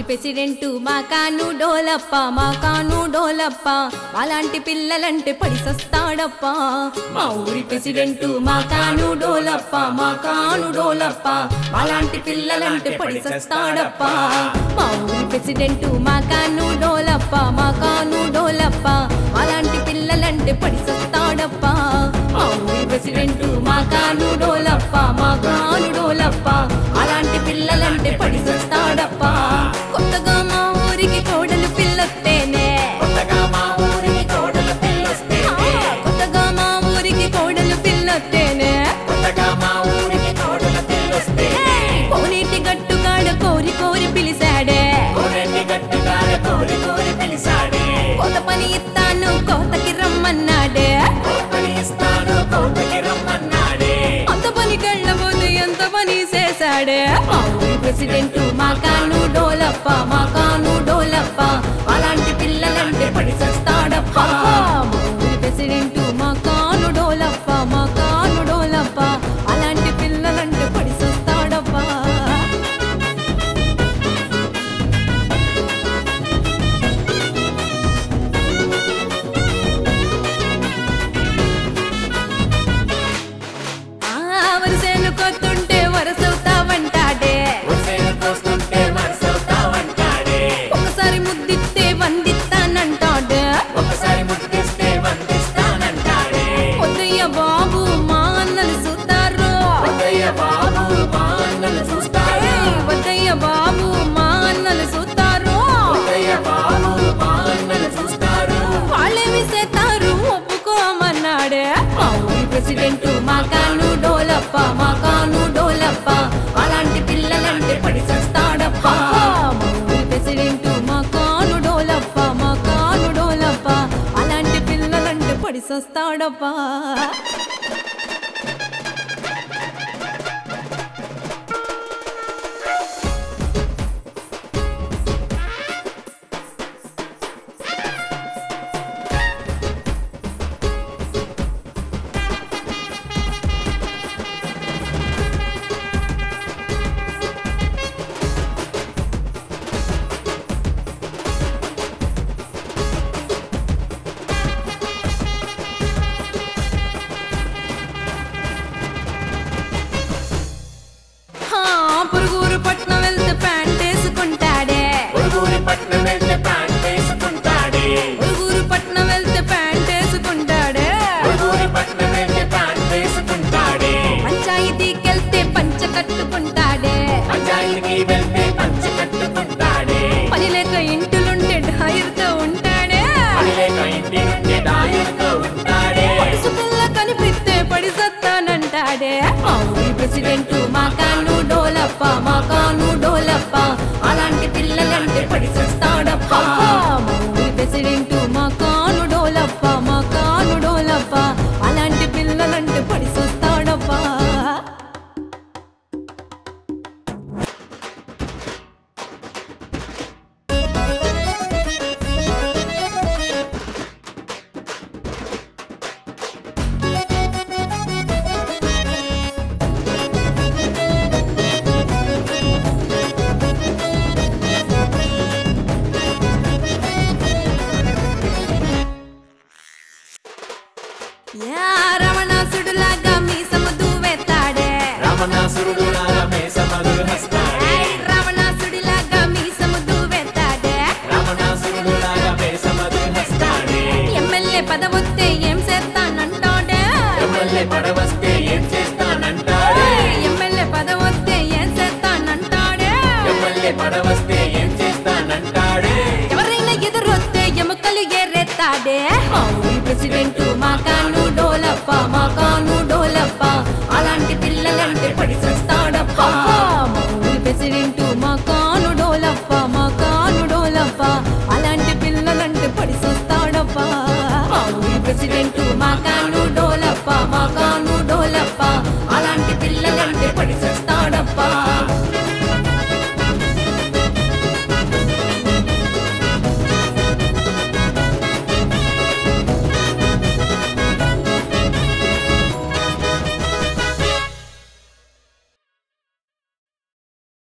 president మా కాను డోలప్ప మా కాను డోలప్ప అలాంటి పిల్లలంటే పడిసొస్తాడప్ప మా ఊరి ప్రెసిడెంట్ మా కాను డోలప్ప మా కాను డోలప్ప అలాంటి పిల్లలంటే పడిసొస్తాడప్ప మా ఊరి ప్రెసిడెంట్ మా కాను డోలప్ప మా కాను డోలప్ప అలాంటి పిల్లలంటే పడిసొస్తాడప్ప మా ఊరి ప్రెసిడెంట్ మా కాను డోలప్ప మా కాను డోలప్ప అలాంటి పిల్లలంటే పడిసొస్తాడప్ప కొత్తగా మా ఊరికి కోడలు పిల్లొస్తేనే కొత్తగా మా ఊరికి కోడలు పిల్లొస్తే కొత్తగా మా ఊరికి కోడలు పిల్లొస్తేనే కొత్తగా మా ఊరికి కోడలు పిల్లొస్తే కోనేటి గట్టుగాడ కోరి కోరి పిలిచాడే కోరెండి గట్టిగా కోరి కోరి పిలిచాడే కొత్త పని ఇస్తాను కోతకి రమ్మన్నాడే కోపని ఇస్తాను కోపకి రమ్మన్నాడే అంత పని కళ్ళబోదు ఎంత పని చేశాడే మా ఊరి ప్రెసిడెంట్ మా కాను డోలప్ప మా కాను డోలప్ప అలాంటి పిల్లలంటే పడి చేస్తాడప్ప మా ఊరి ప్రెసిడెంట్ మా కాను డోలప్ప మా కాను డోలప్ప అలాంటి పిల్లలంటే పడి చేస్తాడప్ప ఆ వరసేను కొత్తుంటే వరసవుతావంటాడే హుసేన్ కోస్తుంటే మనసవుతావంటాడే ఒకసారి ముద్దిస్తే వందిస్తానంటాడే ఒకసారి ముద్దిస్తే వందిస్తానంటాడే వద్దయ్య బాబు మా అన్నలు చూస్తారు ఉదయ బాబు మా అన్నలు చూస్తాడు వద్దయ్య బాబు మా అన్నలు చూస్తారు ఉదయ బాబు మా అన్నలు చూస్తారు వాళ్ళేమి చేస్తారు ఒప్పుకోమన్నాడే మా ఊరి ప్రెసిడెంట్ మా కాను డోలప్ప మా కాను డోలప్ప అలాంటి పిల్లలంటే పడి చేస్తాడప్ప మా ఊరి ప్రెసిడెంట్ మా కాను డోలప్ప మా కాను డోలప్ప అలాంటి పిల్లలంటే పడి చేస్తాడప్ప హా, పురుగురు పట్నం వెళ్తే ప్యాంట్ వేసుకుంటాడే ఉరుగురి పట్నం వెళ్తే ప్యాంట్ వేసుకుంటాడే పురుగురు పట్నం వెళ్తే ప్యాంట్ వేసుకుంటాడే ఉరుగురి పట్నం వెళ్తే ప్యాంట్ వేసుకుంటాడే పంచాయతీకెళ్తే పంచ కట్టుకుంటాడే పంచాయతీకి వెళ్తే పంచి కట్టుకుంటాడే పని లేక ఇంటిలుంటే డాయర్తో ఉంటాడే పని లేక ఇంటి నుండి డాయర్తో ఉంటాడే పడుసు పిల్ల కనిపిస్తే పడి సత్తానంటాడే మా ఊరి ప్రెసిడెంట్ మా కాను డోలప్ప మా కాను డోలప్ప అలాంటి పిల్లలంటే పడి చేస్తాడప్ప మా ఊరి ప్రెసిడెంట్ మా కాను డోలప్ప మా కాను డోలప్ప అలాంటి పిల్లలంటే పడి చేస్తాడప్ప యా రమణాసుడులాగా మీసము దువ్వెత్తాడే రామనాసురుడు రామేశమలు హస్తాడే ఏయ్, రావణాసుడిలాగా మీసము దువ్వెత్తాడే రామనాసురుడు రామేశమలు హస్తాడే ఎమ్మెల్యే పదవొత్తే ఏం చేస్తానంటాడే ఎమ్మెల్యే పడవస్తే ఏం చేస్తానంటాడే ఏయ్, ఎమ్మెల్యే పదవొత్తే ఏం చేస్తానంటాడే ఎమ్మెల్యే పడవస్తే ఏం చేస్తానంటాడే ఎవరైనా ఎదురొత్తే ఎముకలు ఎర్రెత్తాడే మా ఊరి ప్రెసిడెంట్ మా కాను డోలప్ప మా కాను డోలప్ప అలాంటి పిల్లలంటే పడి చేస్తాడప్ప మా ఊరి ప్రెసిడెంట్ మా కాను డోలప్ప మా కాను డోలప్ప అలాంటి పిల్లలంటే పడి చేస్తాడప్ప మా ఊరి ప్రెసిడెంట్ మా కాను